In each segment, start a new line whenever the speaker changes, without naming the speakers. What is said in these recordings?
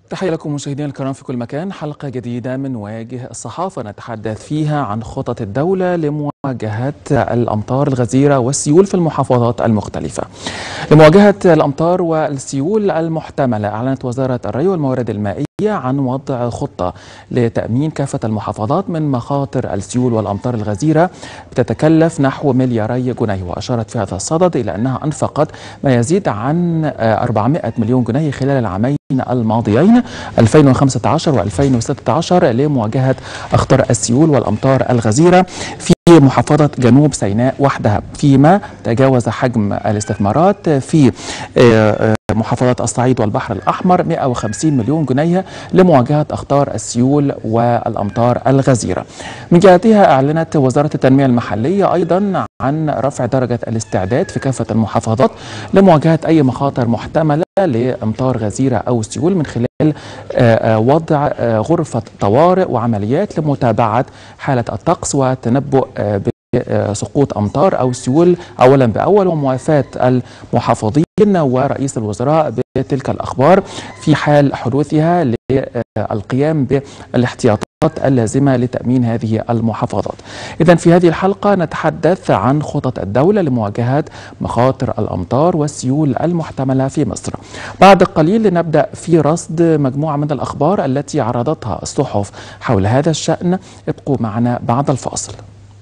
تحية لكم مشاهدينا الكرام في كل مكان حلقة جديدة من واجه الصحافة نتحدث فيها عن خطط الدولة لمواجهة الأمطار الغزيرة والسيول في المحافظات المختلفة لمواجهة الأمطار والسيول المحتملة أعلنت وزارة الري والموارد المائية عن وضع خطة لتأمين كافة المحافظات من مخاطر السيول والأمطار الغزيرة بتتكلف نحو ملياري جنيه وأشارت في هذا الصدد إلى أنها أنفقت ما يزيد عن 400 مليون جنيه خلال العامين الماضيين 2015 و2016 لمواجهة أخطار السيول والأمطار الغزيرة في محافظة جنوب سيناء وحدها فيما تجاوز حجم الاستثمارات في محافظات الصعيد والبحر الأحمر 150 مليون جنيه لمواجهة أخطار السيول والأمطار الغزيرة من جهتها أعلنت وزارة التنمية المحلية أيضا عن رفع درجة الاستعداد في كافة المحافظات لمواجهة أي مخاطر محتملة لأمطار غزيرة أو سيول من خلال وضع غرفة طوارئ وعمليات لمتابعة حالة الطقس والتنبؤ سقوط أمطار أو سيول أولا بأول وموافاة المحافظين ورئيس الوزراء بتلك الأخبار في حال حدوثها للقيام بالاحتياطات اللازمة لتأمين هذه المحافظات إذا في هذه الحلقة نتحدث عن خطط الدولة لمواجهة مخاطر الأمطار والسيول المحتملة في مصر بعد قليل نبدأ في رصد مجموعة من الأخبار التي عرضتها الصحف حول هذا الشأن ابقوا معنا بعد الفاصل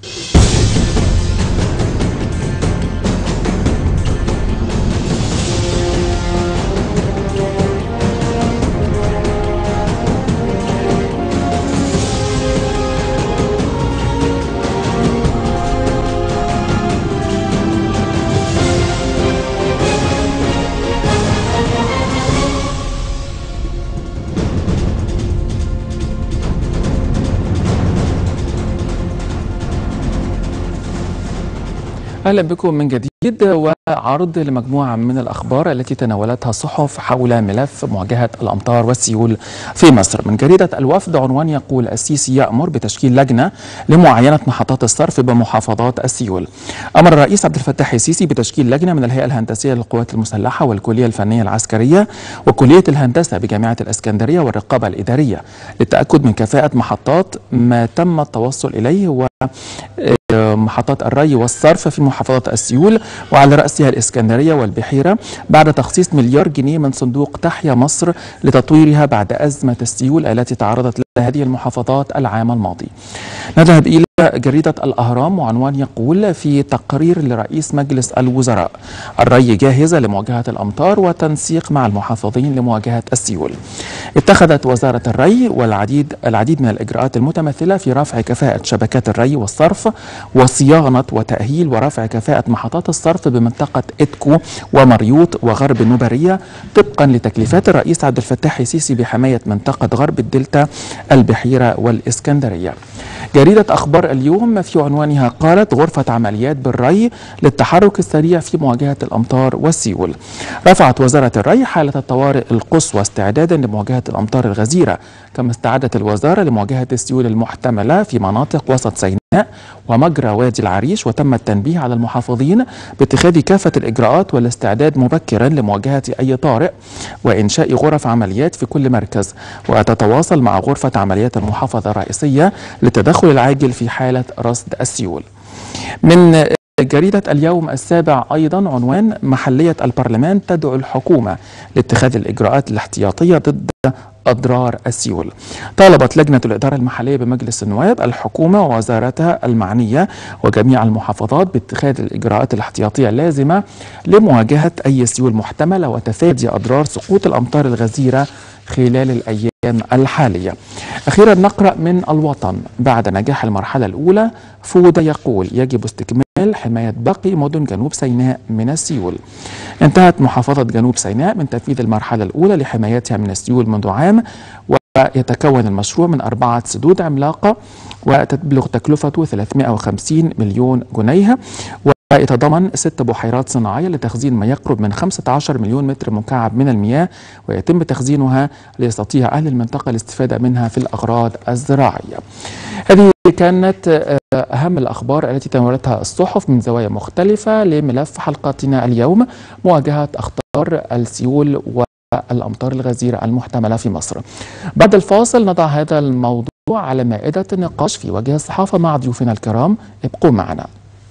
اهلا بكم من جديد وعرض لمجموعه من الاخبار التي تناولتها الصحف حول ملف مواجهه الامطار والسيول في مصر من جريده الوفد عنوان يقول السيسي يامر بتشكيل لجنه لمعاينه محطات الصرف بمحافظات السيول امر الرئيس عبد الفتاح السيسي بتشكيل لجنه من الهيئه الهندسيه للقوات المسلحه والكليه الفنيه العسكريه وكليه الهندسه بجامعه الاسكندريه والرقابه الاداريه للتاكد من كفاءه محطات ما تم التوصل اليه و محطات الري والصرف في محافظة السيول وعلى رأسها الإسكندرية والبحيرة بعد تخصيص مليار جنيه من صندوق تحيا مصر لتطويرها بعد أزمة السيول التي تعرضت لها هذه المحافظات العام الماضي نذهب إلى جريدة الأهرام وعنوان يقول في تقرير لرئيس مجلس الوزراء الري جاهزة لمواجهة الأمطار وتنسيق مع المحافظين لمواجهة السيول اتخذت وزارة الري والعديد العديد من الإجراءات المتمثلة في رفع كفاءة شبكات الري والصرف وصيانة وتأهيل ورفع كفاءة محطات الصرف بمنطقة إتكو ومريوط وغرب النوبرية طبقا لتكليفات الرئيس عبد الفتاح السيسي بحماية منطقة غرب الدلتا البحيرة والإسكندرية جريدة أخبار اليوم في عنوانها قالت غرفة عمليات بالري للتحرك السريع في مواجهة الأمطار والسيول رفعت وزارة الري حالة الطوارئ القصوى استعدادا لمواجهة الأمطار الغزيرة كما استعدت الوزارة لمواجهة السيول المحتملة في مناطق وسط سيناء ومجرى وادي العريش وتم التنبيه على المحافظين باتخاذ كافة الإجراءات والاستعداد مبكرا لمواجهة أي طارئ وإنشاء غرف عمليات في كل مركز وتتواصل مع غرفة عمليات المحافظة الرئيسية للتدخل العاجل في حالة رصد السيول من جريدة اليوم السابع أيضا عنوان محلية البرلمان تدعو الحكومة لاتخاذ الإجراءات الاحتياطية ضد أضرار السيول طالبت لجنة الإدارة المحلية بمجلس النواب الحكومة ووزارتها المعنية وجميع المحافظات باتخاذ الإجراءات الاحتياطية اللازمة لمواجهة أي سيول محتملة وتفادي أضرار سقوط الأمطار الغزيرة خلال الأيام الحالية أخيرا نقرأ من الوطن بعد نجاح المرحلة الأولى فودة يقول يجب استكمال حماية باقي مدن جنوب سيناء من السيول انتهت محافظة جنوب سيناء من تنفيذ المرحلة الأولى لحمايتها من السيول منذ عام ويتكون المشروع من أربعة سدود عملاقة وتبلغ تكلفته 350 مليون جنيه ويتضمن ست بحيرات صناعية لتخزين ما يقرب من 15 مليون متر مكعب من المياه ويتم تخزينها ليستطيع أهل المنطقة الاستفادة منها في الأغراض الزراعية هذه كانت أهم الأخبار التي تناولتها الصحف من زوايا مختلفة لملف حلقتنا اليوم مواجهة أخطار السيول و والأمطار الغزيرة المحتملة في مصر بعد الفاصل نضع هذا الموضوع على مائدة النقاش في وجه الصحافة مع ضيوفنا الكرام ابقوا معنا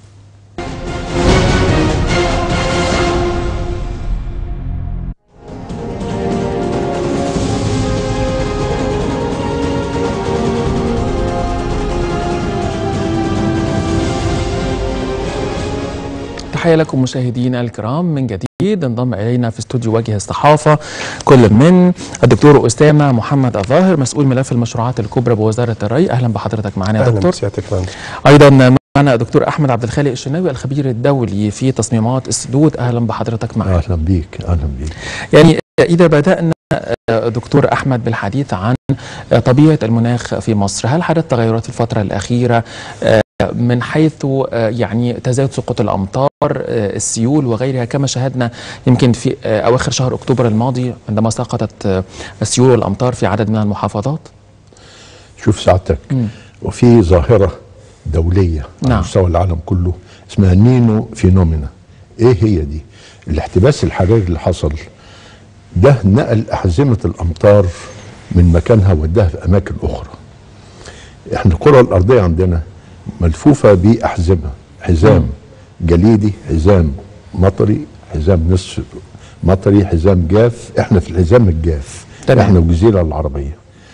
تحية لكم مشاهدينا الكرام من جديد انضم إلينا في استوديو وجه الصحافة كل من الدكتور أسامة محمد الظاهر مسؤول ملف المشروعات الكبرى بوزارة الري أهلا بحضرتك معنا يا
اهلا
دكتور
بسيادتك فندم
أيضا معنا الدكتور أحمد عبد الخالق الشناوي الخبير الدولي في تصميمات السدود أهلا بحضرتك معنا
اهلا بيك اهلا بيك
يعني إذا بدأنا آه، دكتور أحمد بالحديث عن آه، طبيعة المناخ في مصر هل حدث تغيرات في الفترة الأخيرة آه، من حيث آه، يعني تزايد سقوط الأمطار آه، السيول وغيرها كما شاهدنا يمكن في آه، أواخر شهر أكتوبر الماضي عندما سقطت آه، السيول والأمطار في عدد من المحافظات
شوف سعادتك
مم.
وفي ظاهره دوليه على
نعم.
مستوى العالم كله اسمها نينو فينومينا ايه هي دي الاحتباس الحراري اللي حصل ده نقل احزمه الامطار من مكانها وداها في اماكن اخرى احنا الكره الارضيه عندنا ملفوفه باحزمه حزام جليدي حزام مطري حزام نصف مطري حزام جاف احنا في الحزام الجاف
تمام.
احنا والجزيره العربيه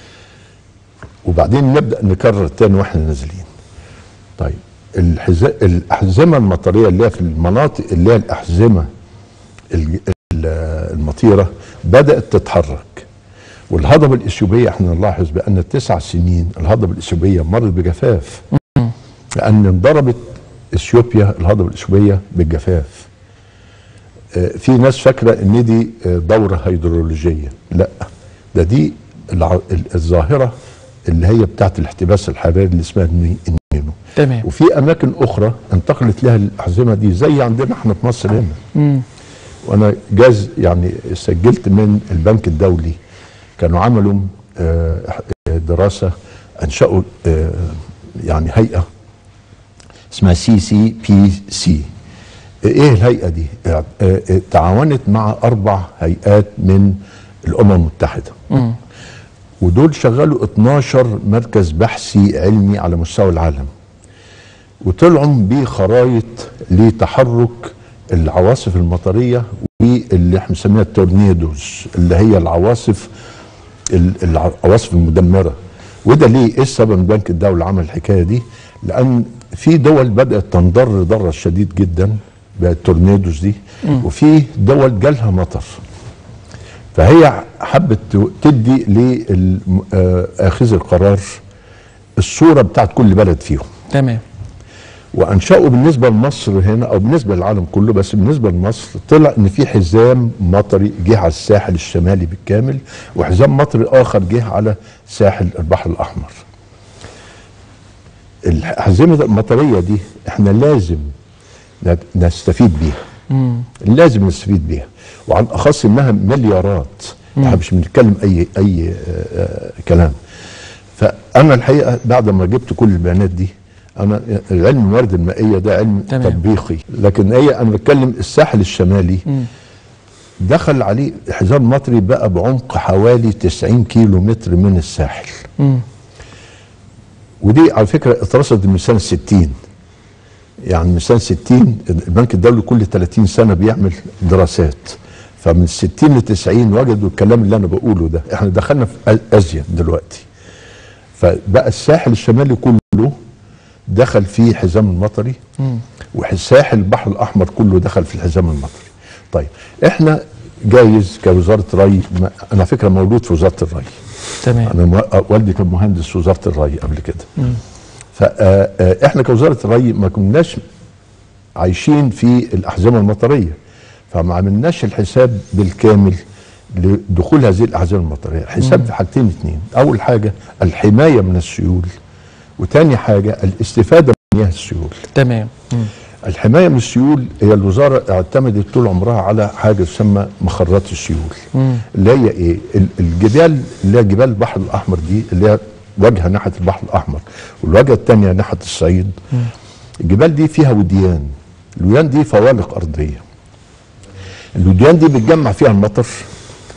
وبعدين نبدا نكرر تاني واحنا نازلين طيب الحزا... الاحزمه المطريه اللي هي في المناطق اللي هي الاحزمه الج- ال- المطيره بدات تتحرك والهضبه الاثيوبيه احنا نلاحظ بان تسع سنين الهضبه الاثيوبيه مرت بجفاف لان انضربت اثيوبيا الهضبه الاثيوبيه بالجفاف آه، في ناس فاكره ان دي آه، دوره هيدرولوجيه لا ده دي الع- ال- الظاهره اللي هي بتاعت الاحتباس الحراري اللي اسمها الني- النينو
تمام
وفي اماكن اخرى انتقلت لها الاحزمه دي زي عندنا احنا في مصر هنا
مم.
وانا جاز يعني سجلت من البنك الدولي كانوا عملوا آه، دراسه انشأوا آه، يعني هيئه اسمها سي سي بي سي ايه الهيئه دي آه، آه، تعاونت مع اربع هيئات من الامم المتحده
مم.
ودول شغلوا 12 مركز بحثي علمي على مستوى العالم وطلعوا بخرايط لتحرك العواصف المطريه واللي احنا بنسميها التورنيدوز اللي هي العواصف ال- العواصف المدمره وده ليه ايه السبب ان البنك الدولي عمل الحكايه دي لان في دول بدات تنضر ضرر شديد جدا بالتورنيدوز دي وفي دول جالها مطر فهي حبت تدي لاخذ القرار الصوره بتاعت كل بلد فيهم
تمام
وانشأوا بالنسبه لمصر هنا او بالنسبه للعالم كله بس بالنسبه لمصر طلع ان في حزام مطري جه على الساحل الشمالي بالكامل وحزام مطري اخر جه على ساحل البحر الاحمر. الأحزمة المطريه دي احنا لازم نت- نستفيد بيها.
مم.
لازم نستفيد بيها وعلى الاخص انها مليارات احنا مش بنتكلم اي اي آه، آه، كلام فانا الحقيقه بعد ما جبت كل البيانات دي انا علم الموارد المائيه ده علم
تمام.
تطبيقي لكن هي انا بتكلم الساحل الشمالي
مم.
دخل عليه حزام مطري بقى بعمق حوالي 90 كيلو متر من الساحل
مم.
ودي على فكره اترصدت من سنه 60 يعني من سنه 60 البنك الدولي كل 30 سنه بيعمل دراسات فمن 60 ل 90 وجدوا الكلام اللي انا بقوله ده احنا دخلنا في أ- ازيد دلوقتي فبقى الساحل الشمالي كله دخل فيه حزام المطري
مم.
وساحل البحر الاحمر كله دخل في الحزام المطري طيب احنا جايز كوزاره ري ما- انا على فكره مولود في وزاره الري
تمام
انا مو- والدي كان مهندس في وزاره الري قبل كده فاحنا كوزاره الري ما كناش عايشين في الاحزمه المطريه فما عملناش الحساب بالكامل لدخول هذه الاحزمه المطريه الحساب في حاجتين اتنين اول حاجه الحمايه من السيول وتاني حاجه الاستفاده من مياه السيول
تمام مم.
الحمايه من السيول هي الوزاره اعتمدت طول عمرها على حاجه تسمى مخرات السيول
مم.
اللي هي ايه ال- الجبال اللي هي جبال البحر الاحمر دي اللي هي واجهه ناحيه البحر الاحمر والواجهه الثانيه ناحيه الصعيد الجبال دي فيها وديان الوديان دي فوالق ارضيه الوديان دي بتجمع فيها المطر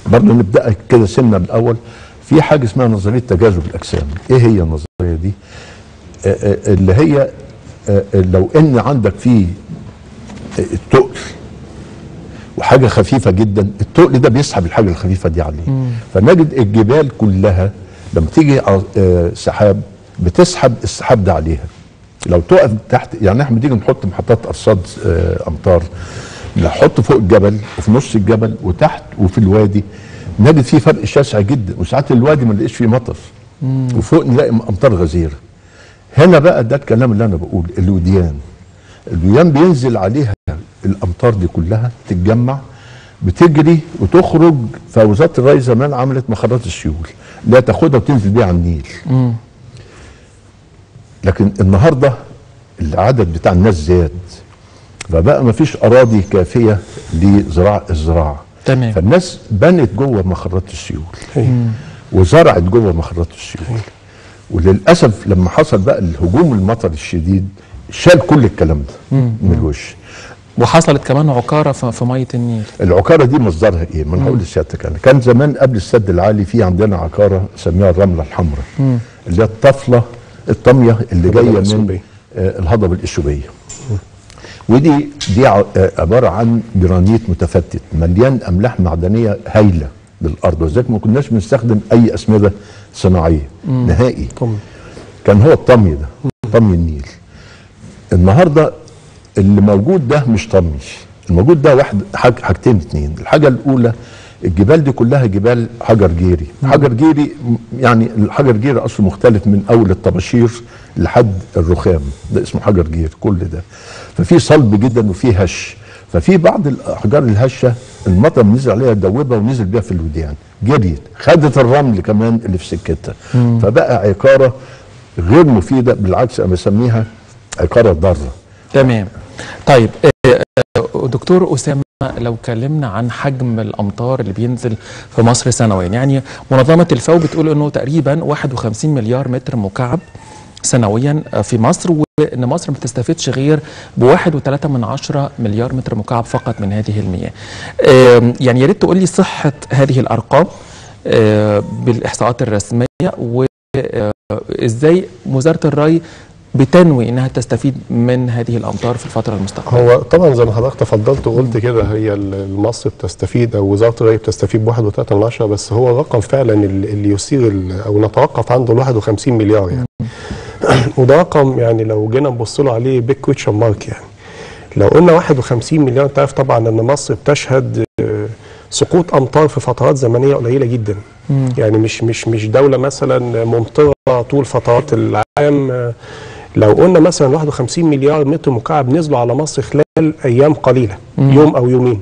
برضه نبدا كده سنه بالاول في حاجه اسمها نظريه تجاذب الاجسام ايه هي النظريه دي آه، آه، اللي هي آه، آه، لو ان عندك في التقل وحاجه خفيفه جدا التقل ده بيسحب الحاجه الخفيفه دي عليه فنجد الجبال كلها لما تيجي ع- آه، سحاب بتسحب السحاب ده عليها لو تقف تحت يعني احنا بنيجي نحط محطات ارصاد آه، امطار نحط فوق الجبل وفي نص الجبل وتحت وفي الوادي نجد فيه فرق شاسع جدا وساعات الوادي ما نلاقيش فيه مطر وفوق نلاقي امطار غزيره هنا بقى ده الكلام اللي انا بقول الوديان الوديان بينزل عليها الامطار دي كلها تتجمع بتجري وتخرج فوزاره الري زمان عملت مخرات السيول لا تاخدها وتنزل بيها على النيل لكن النهارده العدد بتاع الناس زاد فبقى ما فيش اراضي كافيه لزراعه الزراعه
تمام.
فالناس بنت جوه مخرات السيول وزرعت جوه مخرات السيول وللاسف لما حصل بقى الهجوم المطر الشديد شال كل الكلام ده من الوش
وحصلت كمان عكاره في في ميه النيل
العكاره دي مصدرها ايه؟ ما انا هقول لسيادتك انا كان زمان قبل السد العالي في عندنا عكاره سميها الرمله الحمراء اللي هي الطفله الطميه اللي جايه من
الإثيوبية.
آه، الهضبه الاثيوبيه ودي دي ع- آه، عباره عن جرانيت متفتت مليان املاح معدنيه هايله للارض وذلك ما كناش بنستخدم اي اسمده صناعيه نهائي
طمي.
كان هو الطمي ده طمي النيل النهارده اللي موجود ده مش طمي الموجود ده واحد حاج حاجتين اتنين الحاجه الاولى الجبال دي كلها جبال حجر جيري حجر جيري م- يعني الحجر جيري اصله مختلف من اول الطباشير لحد الرخام ده اسمه حجر جيري كل ده ففي صلب جدا وفي هش ففي بعض الاحجار الهشه المطر نزل عليها دوبها ونزل بيها في الوديان جريت خدت الرمل كمان اللي في سكتها فبقى عقاره غير مفيده بالعكس انا بسميها عقاره ضاره
تمام طيب آه، آه، دكتور أسامة لو كلمنا عن حجم الأمطار اللي بينزل في مصر سنويا يعني منظمة الفاو بتقول أنه تقريبا 51 مليار متر مكعب سنويا آه، في مصر وان مصر ما بتستفيدش غير بواحد وثلاثة من عشرة مليار متر مكعب فقط من هذه المياه آم، يعني يا ريت تقول لي صحة هذه الأرقام آه، بالإحصاءات الرسمية وإزاي وزارة الري بتنوي انها تستفيد من هذه الامطار في الفتره المستقبليه
هو طبعا زي ما حضرتك تفضلت وقلت كده هي ال- مصر بتستفيد او وزاره الري بتستفيد ب 1.3 بس هو الرقم فعلا اللي اللي يثير ال- او نتوقف عنده ال 51 مليار يعني وده رقم يعني لو جينا نبص له عليه بيج كويتشن مارك يعني لو قلنا 51 مليار انت عارف طبعا ان مصر بتشهد آه، سقوط امطار في فترات زمنيه قليله جدا يعني مش مش مش دوله مثلا ممطره طول فترات العام آه، لو قلنا مثلا 51 مليار متر مكعب نزلوا على مصر خلال ايام قليله يوم او يومين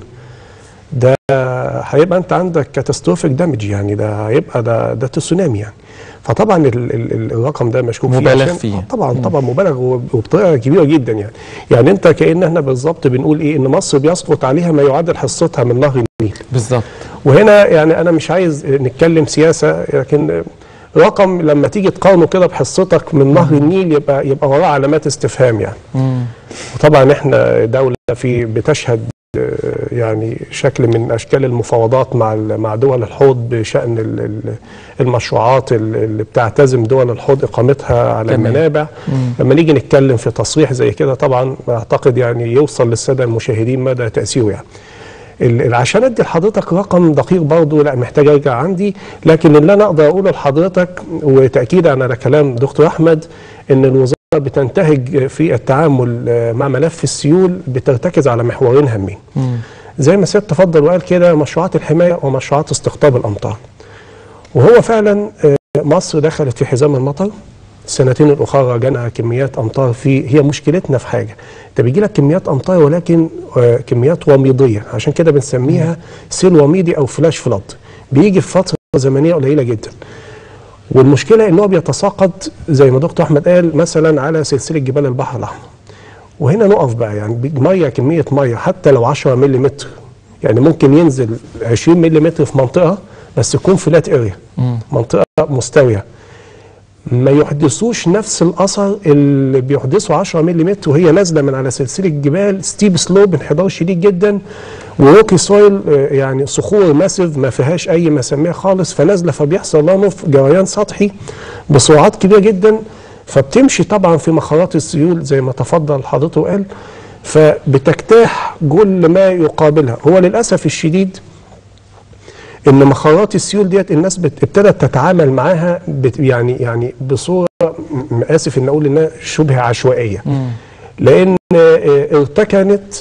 ده هيبقى انت عندك كاتاستروفيك دامج يعني ده هيبقى ده ده تسونامي يعني فطبعا ال ال ال الرقم ده مشكوك فيه
مبالغ
عشان-
فيه.
آه طبعا طبعا مبالغ وب- وبطريقه كبيره جدا يعني يعني انت كان احنا بالظبط بنقول ايه ان مصر بيسقط عليها ما يعادل حصتها من نهر النيل
بالظبط
وهنا يعني انا مش عايز نتكلم سياسه لكن رقم لما تيجي تقارنه كده بحصتك من نهر النيل يبقى يبقى وراه علامات استفهام يعني وطبعا احنا دوله في بتشهد آه، يعني شكل من اشكال المفاوضات مع ال- مع دول الحوض بشان ال- ال- المشروعات ال- اللي بتعتزم دول الحوض اقامتها على
تمام.
المنابع لما نيجي نتكلم في تصريح زي كده طبعا اعتقد يعني يوصل للساده المشاهدين مدى تاثيره يعني ال- ال- عشان ادي لحضرتك رقم دقيق برضه لا محتاج ارجع عندي لكن اللي انا اقدر اقوله لحضرتك وتاكيدا على كلام دكتور احمد ان الوزاره بتنتهج في التعامل آه، مع ملف السيول بترتكز على محورين هامين زي ما سيادة تفضل وقال كده مشروعات الحمايه ومشروعات استقطاب الامطار وهو فعلا آه، مصر دخلت في حزام المطر السنتين الاخرى جانا كميات امطار في هي مشكلتنا في حاجه انت بيجي لك كميات امطار ولكن آه، كميات وميضيه عشان كده بنسميها سيل وميضي او فلاش فلاد بيجي في فتره زمنيه قليله جدا والمشكله ان هو بيتساقط زي ما دكتور احمد قال مثلا على سلسله جبال البحر الاحمر وهنا نقف بقى يعني بيج- ميه كميه ميه حتى لو 10 ملم يعني ممكن ينزل 20 ملم في منطقه بس تكون فلات اريا منطقه مستويه ما يحدثوش نفس الاثر اللي بيحدثه 10 ملم وهي نازله من على سلسله جبال ستيب سلوب انحدار شديد جدا وروكي سويل آه، يعني صخور ماسيف ما فيهاش اي مسامير خالص فنازله فبيحصل لها نف جريان سطحي بسرعات كبيره جدا فبتمشي طبعا في مخارات السيول زي ما تفضل حضرته قال فبتجتاح كل ما يقابلها هو للاسف الشديد ان مخارات السيول ديت الناس بت- ابتدت تتعامل معاها بت يعني يعني بصوره م- اسف ان اقول انها شبه عشوائيه لان آه، ارتكنت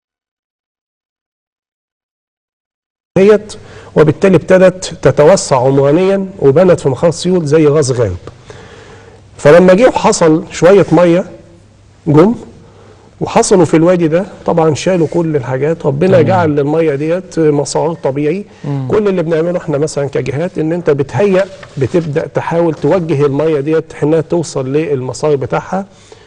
ديت وبالتالي ابتدت تتوسع عمرانيا وبنت في مخارج سيول زي راس غارب فلما جه وحصل شويه ميه جم وحصلوا في الوادي ده طبعا شالوا كل الحاجات ربنا جعل للميه ديت مسار طبيعي كل اللي بنعمله احنا مثلا كجهات ان انت بتهيأ بتبدا تحاول توجه الميه ديت انها توصل للمسار بتاعها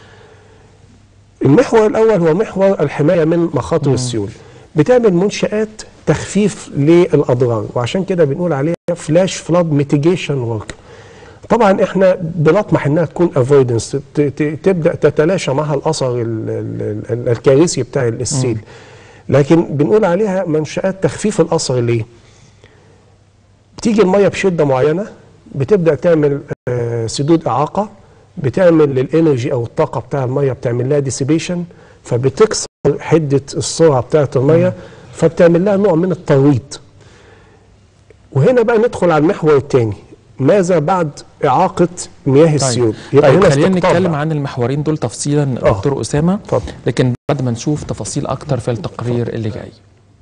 المحور الاول هو محور الحمايه من مخاطر السيول بتعمل منشات تخفيف للاضرار وعشان كده بنقول عليها فلاش فلاد ميتيجيشن ورك طبعا احنا بنطمح انها تكون افويدنس تبدا تتلاشى معها الاثر ال- ال- ال- الكارثي بتاع السيل لكن بنقول عليها منشات تخفيف الاثر ليه؟ بتيجي الميه بشده معينه بتبدا تعمل آه، سدود اعاقه بتعمل للانرجي او الطاقه بتاع الميه بتعمل لها ديسيبيشن فبتكسر حده السرعه بتاعه الميه فبتعمل لها نوع من الترويض وهنا بقى ندخل على المحور الثاني ماذا بعد اعاقه مياه السيول
طيب, طيب خلينا
استقطاب
نتكلم
بقى.
عن المحورين دول تفصيلا
آه.
دكتور اسامه
اتفضل.
لكن بعد ما نشوف تفاصيل اكتر في التقرير اللي جاي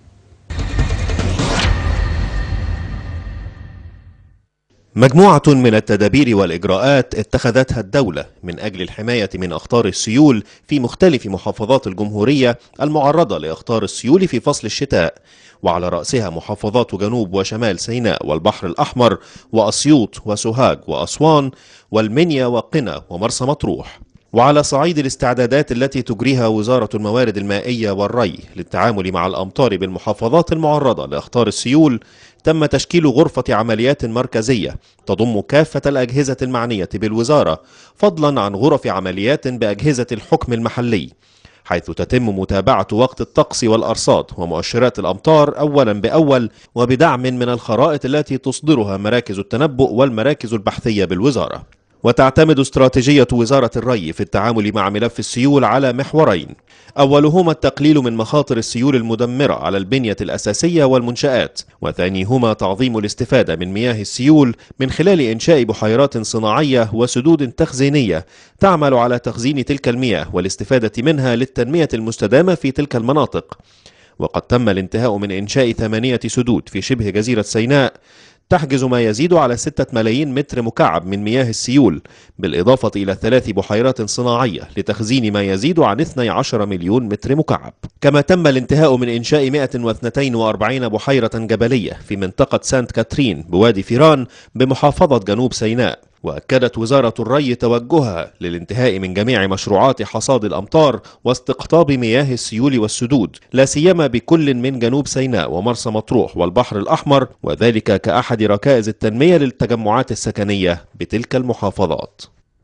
مجموعة من التدابير والإجراءات اتخذتها الدولة من أجل الحماية من أخطار السيول في مختلف محافظات الجمهورية المعرضة لأخطار السيول في فصل الشتاء وعلى رأسها محافظات جنوب وشمال سيناء والبحر الأحمر وأسيوط وسوهاج وأسوان والمنيا وقنا ومرسى مطروح وعلى صعيد الاستعدادات التي تجريها وزارة الموارد المائية والري للتعامل مع الأمطار بالمحافظات المعرضة لأخطار السيول تم تشكيل غرفة عمليات مركزية تضم كافة الأجهزة المعنية بالوزارة فضلا عن غرف عمليات بأجهزة الحكم المحلي حيث تتم متابعة وقت الطقس والأرصاد ومؤشرات الأمطار أولا بأول وبدعم من الخرائط التي تصدرها مراكز التنبؤ والمراكز البحثية بالوزارة وتعتمد استراتيجية وزارة الري في التعامل مع ملف السيول على محورين أولهما التقليل من مخاطر السيول المدمرة على البنية الأساسية والمنشآت وثانيهما تعظيم الاستفادة من مياه السيول من خلال إنشاء بحيرات صناعية وسدود تخزينية تعمل على تخزين تلك المياه والاستفادة منها للتنمية المستدامة في تلك المناطق وقد تم الانتهاء من إنشاء ثمانية سدود في شبه جزيرة سيناء تحجز ما يزيد على ستة ملايين متر مكعب من مياه السيول بالإضافة إلى ثلاث بحيرات صناعية لتخزين ما يزيد عن 12 مليون متر مكعب كما تم الانتهاء من إنشاء 142 بحيرة جبلية في منطقة سانت كاترين بوادي فيران بمحافظة جنوب سيناء وأكدت وزارة الري توجهها للانتهاء من جميع مشروعات حصاد الأمطار واستقطاب مياه السيول والسدود لا سيما بكل من جنوب سيناء ومرسى مطروح والبحر الأحمر وذلك كأحد ركائز التنمية للتجمعات السكنية بتلك المحافظات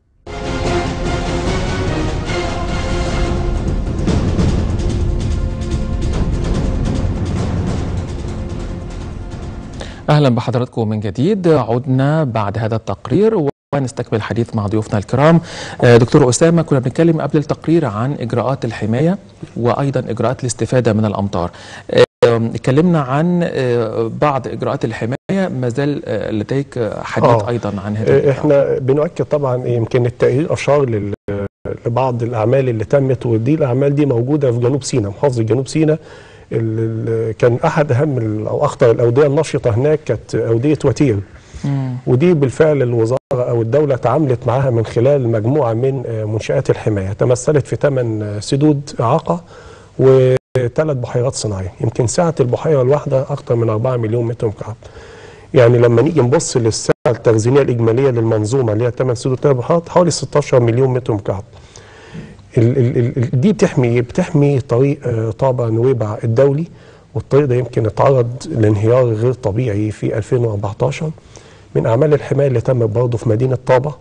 اهلا بحضراتكم من جديد عدنا بعد هذا التقرير ونستكمل الحديث مع ضيوفنا الكرام آه، دكتور اسامه كنا بنتكلم قبل التقرير عن اجراءات الحمايه وايضا اجراءات الاستفاده من الامطار آه، اتكلمنا عن آه، بعض اجراءات الحمايه ما زال آه، لديك آه، حديث
آه.
ايضا عن هذا
آه،
الإجراء.
احنا بنؤكد طبعا يمكن التقرير اشار لل- لبعض الاعمال اللي تمت ودي الاعمال دي موجوده في جنوب سيناء محافظه جنوب سيناء ال- ال- كان احد اهم ال- او اخطر الاوديه النشطه هناك كانت اوديه وتير
مم.
ودي بالفعل الوزاره او الدوله تعاملت معاها من خلال مجموعه من آه، منشات الحمايه تمثلت في ثمان سدود اعاقه وثلاث بحيرات صناعيه يمكن سعه البحيره الواحده اكثر من 4 مليون متر مكعب يعني لما نيجي نبص للسعه التخزينيه الاجماليه للمنظومه اللي هي 8 سدود ثلاث بحيرات حوالي 16 مليون متر مكعب ال ال ال دي بتحمي إيه؟ بتحمي طريق آه، طابا نويبع الدولي والطريق ده يمكن اتعرض لانهيار غير طبيعي في 2014 من اعمال الحمايه اللي تمت برضه في مدينه طابا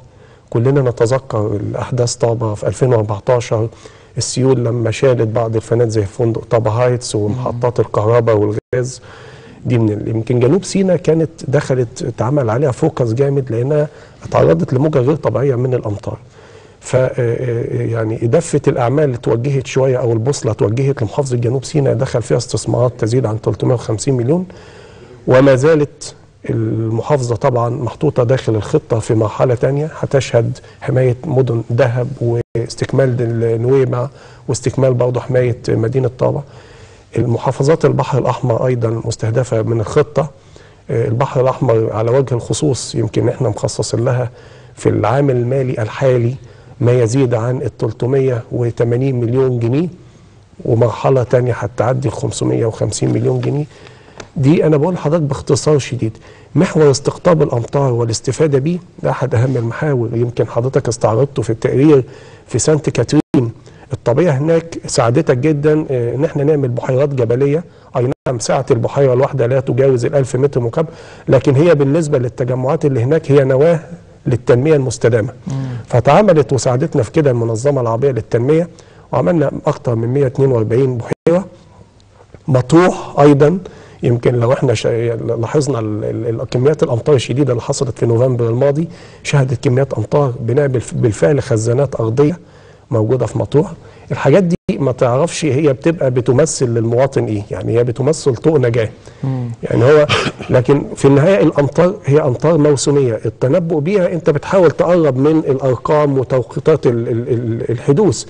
كلنا نتذكر الاحداث طابا في 2014 السيول لما شالت بعض الفنادق زي فندق طابا هايتس ومحطات الكهرباء والغاز دي من ال- يمكن جنوب سيناء كانت دخلت اتعمل عليها فوكس جامد لانها اتعرضت لموجه غير طبيعيه من الامطار ف يعني دفه الاعمال اللي توجهت شويه او البوصله توجهت لمحافظه جنوب سيناء دخل فيها استثمارات تزيد عن 350 مليون وما زالت المحافظة طبعا محطوطة داخل الخطة في مرحلة تانية هتشهد حماية مدن دهب واستكمال النويبع واستكمال برضه حماية مدينة طابة المحافظات البحر الأحمر أيضا مستهدفة من الخطة آه، البحر الأحمر على وجه الخصوص يمكن احنا مخصصين لها في العام المالي الحالي ما يزيد عن ال 380 مليون جنيه ومرحلة تانية هتعدي ال 550 مليون جنيه دي انا بقول لحضرتك باختصار شديد محور استقطاب الامطار والاستفاده بيه ده احد اهم المحاور يمكن حضرتك استعرضته في التقرير في سانت كاترين الطبيعه هناك ساعدتك جدا آه، ان احنا نعمل بحيرات جبليه اي نعم سعه البحيره الواحده لا تجاوز ال 1000 متر مكعب لكن هي بالنسبه للتجمعات اللي هناك هي نواه للتنميه المستدامه فتعاملت وساعدتنا في كده المنظمه العربيه للتنميه وعملنا اكثر من 142 بحيره مطروح ايضا يمكن لو احنا شا- لاحظنا ال- ال- ال- كميات الامطار الشديده اللي حصلت في نوفمبر الماضي شهدت كميات امطار بناء بالف- بالفعل خزانات ارضيه موجوده في مطروح الحاجات دي ما تعرفش هي بتبقى بتمثل للمواطن ايه يعني هي بتمثل طوق نجاه يعني هو لكن في النهايه الامطار هي امطار موسميه التنبؤ بيها انت بتحاول تقرب من الارقام وتوقيتات ال- ال- ال- الحدوث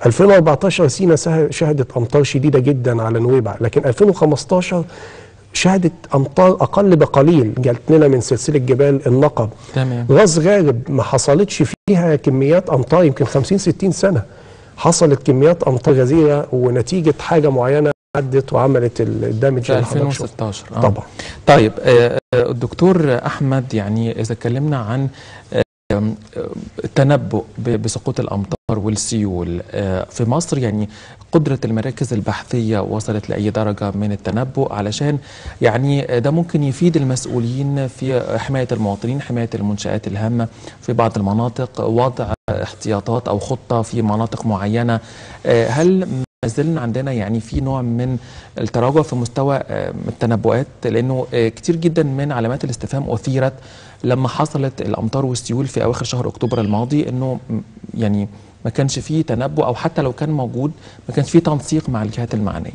2014 سينا سه- شهدت امطار شديده جدا على نويبع لكن 2015 شهدت امطار اقل بقليل جات لنا من سلسله جبال النقب
تمام
غاز غارب ما حصلتش فيها كميات امطار يمكن 50 60 سنه حصلت كميات امطار غزيره ونتيجه حاجه معينه عدت وعملت الدمج
في
اللي حضرتك شفته.
2016 آه.
طبعا
طيب آه، آه، الدكتور احمد يعني اذا اتكلمنا عن آه، آه، التنبؤ ب- بسقوط الامطار والسيول آه، في مصر يعني قدره المراكز البحثيه وصلت لاي درجه من التنبؤ علشان يعني آه، ده ممكن يفيد المسؤولين في حمايه المواطنين حمايه المنشات الهامه في بعض المناطق وضع احتياطات او خطه في مناطق معينه آه، هل ما زلنا عندنا يعني في نوع من التراجع في مستوى آه، التنبؤات لانه آه، كتير جدا من علامات الاستفهام اثيرت لما حصلت الامطار والسيول في اواخر شهر اكتوبر الماضي انه م- يعني ما كانش فيه تنبؤ او حتى لو كان موجود ما كانش فيه تنسيق مع الجهات المعنيه.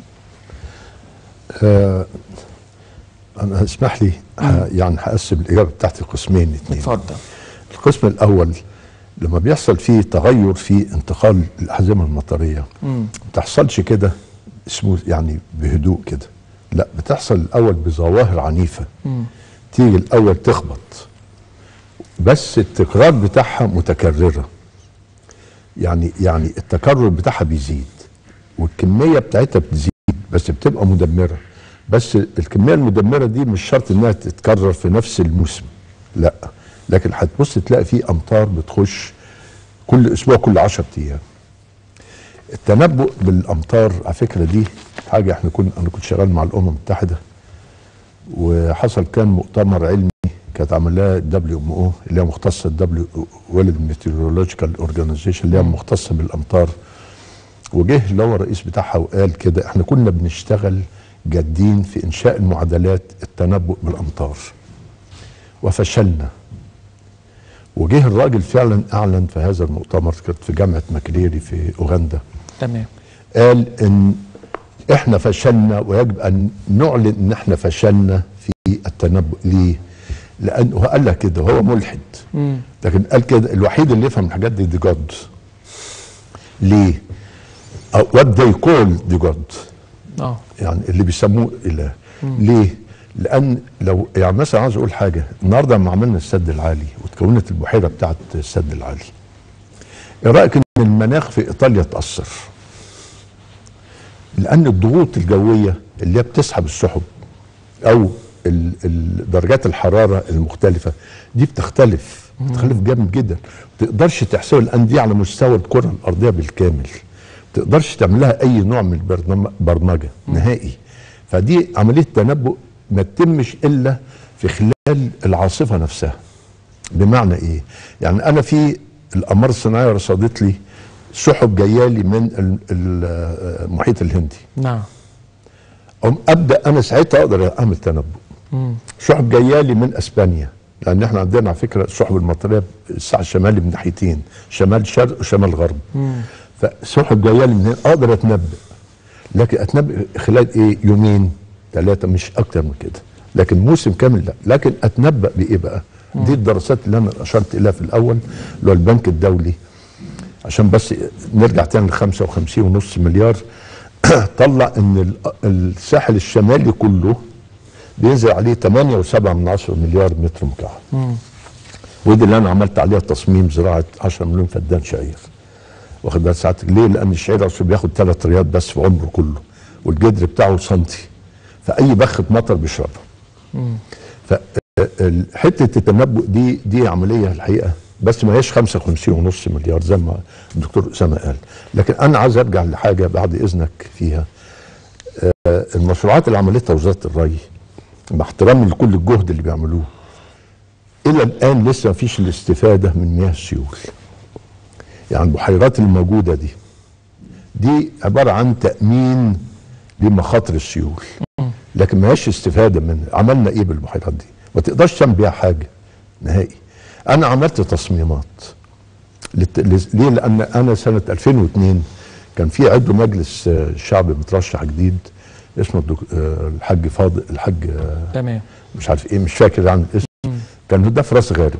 آه انا اسمح لي ه- يعني هقسم الاجابه بتاعتي قسمين اتنين
اتفضل.
القسم الاول لما بيحصل فيه تغير في انتقال الاحزمه المطريه
مم.
ما بتحصلش كده اسمه يعني بهدوء كده لا بتحصل الاول بظواهر عنيفه
مم.
تيجي الاول تخبط بس التكرار بتاعها متكرره يعني يعني التكرر بتاعها بيزيد والكميه بتاعتها بتزيد بس بتبقى مدمره بس الكميه المدمره دي مش شرط انها تتكرر في نفس الموسم لا لكن هتبص تلاقي في امطار بتخش كل اسبوع كل 10 ايام التنبؤ بالامطار على فكره دي حاجه احنا كنا انا كنت شغال مع الامم المتحده وحصل كان مؤتمر علمي كانت عاملاه دبليو ام او اللي هي مختصه الدبليو وورلد ميتيورولوجيكال اورجانيزيشن اللي هي مختصه بالامطار وجه اللي هو الرئيس بتاعها وقال كده احنا كنا بنشتغل جادين في انشاء المعادلات التنبؤ بالامطار وفشلنا وجه الراجل فعلا اعلن في هذا المؤتمر كانت في جامعه ماكريري في اوغندا
تمام.
قال ان احنا فشلنا ويجب ان نعلن ان احنا فشلنا في التنبؤ ليه؟ لان هو قال لك كده هو ملحد
مم.
لكن قال كده الوحيد اللي يفهم الحاجات دي دي جاد ليه؟ وات they call دي جاد
اه
يعني اللي بيسموه اله ليه؟ لان لو يعني مثلا عاوز اقول حاجه النهارده لما عملنا السد العالي وتكونت البحيره بتاعت السد العالي ايه رايك ان المناخ في ايطاليا اتاثر؟ لان الضغوط الجويه اللي هي بتسحب السحب او ال- ال- درجات الحراره المختلفه دي بتختلف بتختلف جامد جدا ما تقدرش تحسبها لان دي على مستوى الكره الارضيه بالكامل ما تقدرش تعمل لها اي نوع من البرنم- برمجه نهائي فدي عمليه تنبؤ ما تتمش الا في خلال العاصفه نفسها بمعنى ايه يعني انا في الاقمار الصناعيه رصدت لي سحب جايه لي من ال- ال- المحيط الهندي
نعم
أم ابدا انا ساعتها اقدر اعمل تنبؤ سحب جايه لي من اسبانيا لان احنا عندنا على فكره السحب المطريه الساحل الشمالي من ناحيتين شمال شرق وشمال غرب فسحب جايه لي من هنا اقدر اتنبأ لكن اتنبأ خلال ايه يومين ثلاثه مش اكتر من كده لكن موسم كامل لا لكن اتنبأ بايه بقى دي الدراسات اللي انا اشرت اليها في الاول اللي هو البنك الدولي عشان بس نرجع تاني ل 55 ونص مليار طلع ان ال- الساحل الشمالي كله بينزل عليه 8.7 من 10 مليار متر مكعب ودي اللي انا عملت عليها تصميم زراعه 10 مليون فدان شعير واخد بال ساعتك ليه؟ لان الشعير اصله بياخد ثلاث رياض بس في عمره كله والجدر بتاعه سنتي فاي بخه مطر بيشربها فحته التنبؤ دي دي عمليه الحقيقه بس ما هيش 55 ونص مليار زي ما الدكتور اسامه قال لكن انا عايز ارجع لحاجه بعد اذنك فيها آه، المشروعات اللي عملتها وزاره الري مع احترامي لكل الجهد اللي بيعملوه الى الان لسه ما فيش الاستفاده من مياه السيول يعني البحيرات اللي موجوده دي دي عباره عن تامين لمخاطر السيول لكن ما هيش استفاده منها عملنا ايه بالبحيرات دي ما تقدرش تعمل بيها حاجه نهائي انا عملت تصميمات لت... لز- ليه لان انا سنه 2002 كان في عضو مجلس آه، الشعب مترشح جديد اسمه الدك... آه، الحاج فاضل الحاج آه،
تمام
مش عارف ايه مش فاكر عن الاسم كان ده في راس غارب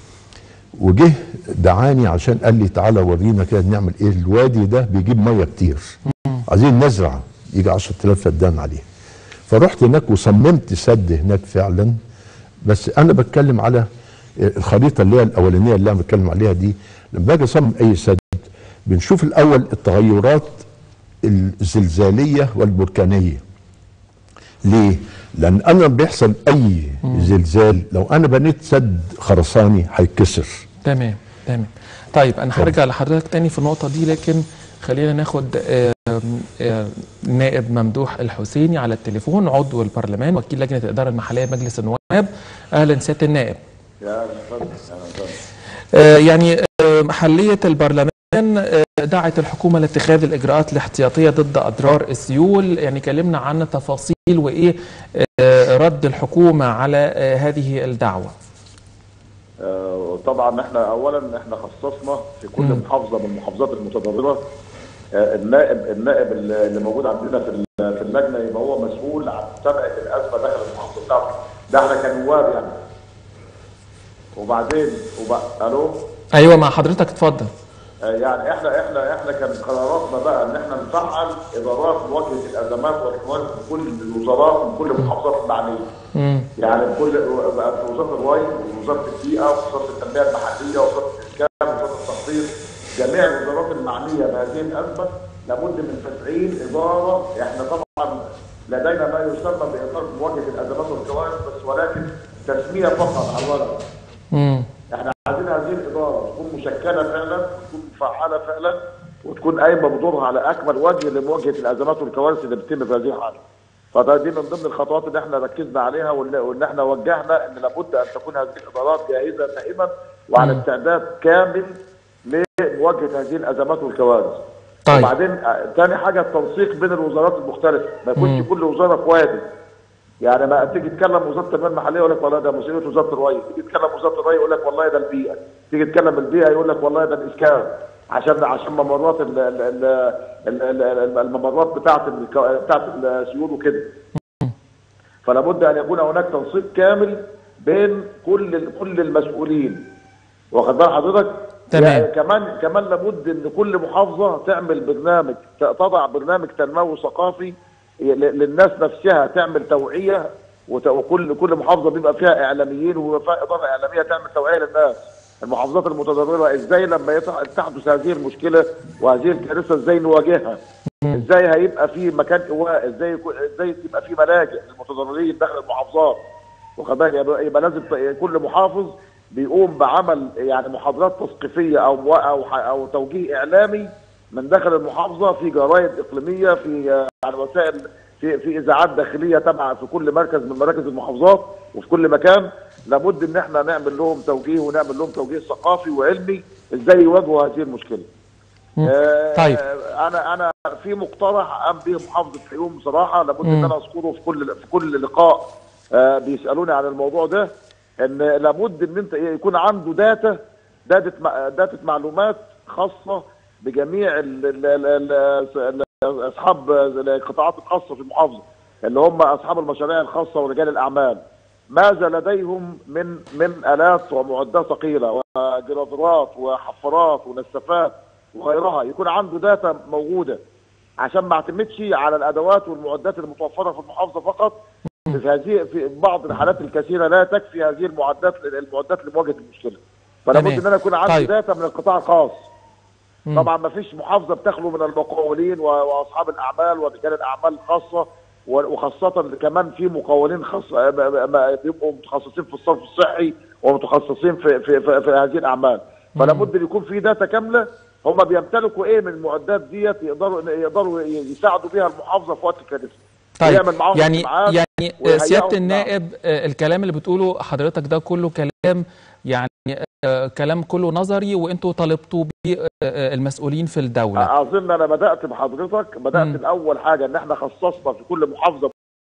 وجه دعاني عشان قال لي تعالى ورينا كده نعمل ايه الوادي ده بيجيب ميه كتير عايزين نزرع يجي 10000 فدان عليه فرحت هناك وصممت سد هناك فعلا بس انا بتكلم على الخريطه اللي هي الاولانيه اللي انا بتكلم عليها دي لما باجي اصمم اي سد بنشوف الاول التغيرات الزلزاليه والبركانيه ليه؟ لأن أنا لما بيحصل أي زلزال لو أنا بنيت سد خرساني هيتكسر
تمام تمام طيب انا هرجع لحضرتك تاني في النقطه دي لكن خلينا ناخد آم، آم، نائب ممدوح الحسيني على التليفون عضو البرلمان وكيل لجنه الاداره المحليه بمجلس النواب اهلا سياده النائب
يا أهلا وسهلا، أهلا وسهلا.
آه، يعني آه، محلية البرلمان آه، دعت الحكومة لاتخاذ الإجراءات الاحتياطية ضد أضرار السيول يعني كلمنا عن تفاصيل وإيه آه، رد الحكومة على آه، هذه الدعوة
آه، طبعا احنا اولا احنا خصصنا في كل
مم.
محافظه من المحافظات المتضرره آه، النائب النائب اللي اللي موجود عندنا في ال- في اللجنه يبقى هو مسؤول عن متابعه الازمه داخل المحافظه بتاعته ده احنا كنواب يعني وبعدين وبقى الو
أيوة مع حضرتك اتفضل
آه، يعني احنا احنا احنا كان قراراتنا بقى ان احنا نفعل ادارات مواجهه الازمات والكوارث في كل الوزارات من كل المحافظات المعنيه.
مم.
يعني كل بقى في وزاره الري ووزاره البيئه ووزاره التنميه المحليه ووزاره الاسكان ووزاره التخطيط جميع الوزارات المعنيه بهذه الازمه لابد من تفعيل اداره احنا طبعا لدينا ما يسمى باداره مواجهه الازمات والكوارث بس ولكن تسميه فقط على الورق.
مم.
احنا عايزين هذه الاداره تكون مشكله فعلا وتكون فعاله فعلا وتكون قايمه بدورها على اكمل وجه لمواجهه الازمات والكوارث اللي بتتم في هذه الحاله. فده دي من ضمن الخطوات اللي احنا ركزنا عليها واللي واللي احنا وجهنا ان لابد ان تكون هذه الادارات جاهزه دائما وعلى استعداد كامل لمواجهه هذه الازمات والكوارث.
طيب.
وبعدين آه، تاني حاجه التنسيق بين الوزارات المختلفه، ما يكونش كل وزاره في وادي. يعني ما تيجي تتكلم وزاره التنميه المحليه يقول لك والله ده مسؤوليه وزاره الري، تيجي تتكلم وزاره الري يقول لك والله ده البيئه، تيجي تتكلم البيئه يقول لك والله ده الاسكان عشان عشان ممرات ال ال ال ال ال ال الممرات بتاعه الك- بتاعه السيول وكده. فلا بد ان يكون هناك تنسيق كامل بين كل ال- كل المسؤولين. واخد بال حضرتك؟
تمام.
يعني كمان كمان لابد ان كل محافظه تعمل برنامج ت- تضع برنامج تنموي ثقافي ل- للناس نفسها تعمل توعيه وت- وكل كل محافظه بيبقى فيها اعلاميين وبيبقى فيها اداره اعلاميه تعمل توعيه للناس المحافظات المتضرره ازاي لما يتح- تحدث هذه المشكله وهذه الكارثه ازاي نواجهها ازاي هيبقى في مكان ايواء ازاي يكون- ازاي يبقى في ملاجئ للمتضررين داخل المحافظات واخد بالك يبقى, يبقى لازم ت- كل محافظ بيقوم بعمل يعني محاضرات تثقيفيه او مو- او ح- او توجيه اعلامي من داخل المحافظه في جرايد اقليميه في آه، يعني وسائل في في اذاعات داخليه تابعه في كل مركز من مراكز المحافظات وفي كل مكان لابد ان احنا نعمل لهم توجيه ونعمل لهم توجيه ثقافي وعلمي ازاي يواجهوا هذه المشكله. آه،
طيب.
انا انا في مقترح قام به محافظ الفيوم بصراحه لابد ان انا اذكره في كل في كل لقاء آه، بيسالوني عن الموضوع ده ان لابد ان انت يكون عنده داتا داتا مع- داتا معلومات خاصه بجميع ال ال ال ال ال اصحاب القطاعات الخاصه في المحافظه اللي هم اصحاب المشاريع الخاصه ورجال الاعمال ماذا لديهم من من الات ومعدات ثقيله وجرادرات وحفارات ونسافات وغيرها يكون عنده داتا موجوده عشان ما اعتمدش على الادوات والمعدات المتوفره في المحافظه فقط في هذه في بعض الحالات الكثيره لا تكفي هذه المعدات المعدات لمواجهه المشكله فلا بد
تمام.
ان انا يكون عندي
طيب.
داتا من القطاع الخاص طبعا ما فيش محافظه بتخلو من المقاولين و- واصحاب الاعمال ورجال الاعمال الخاصه و- وخاصه كمان في مقاولين خاص ما- ما- ما- بيبقوا متخصصين في الصرف الصحي ومتخصصين في في, في, في هذه الاعمال فلا بد ان يكون في داتا كامله هم بيمتلكوا ايه من المعدات ديت يقدروا يقدروا يساعدوا بيها المحافظه في وقت الكارثه
طيب
ويعمل معاهم
يعني
اجتماعات
يعني
ويهيئهم
سياده
معاهم.
النائب آه، الكلام اللي بتقوله حضرتك ده كله كلام يعني آه، كلام كله نظري وانتوا طالبتوا بيه آه، آه، المسؤولين في الدوله
اظن انا بدات بحضرتك بدات
مم.
الاول حاجه ان احنا خصصنا في كل محافظه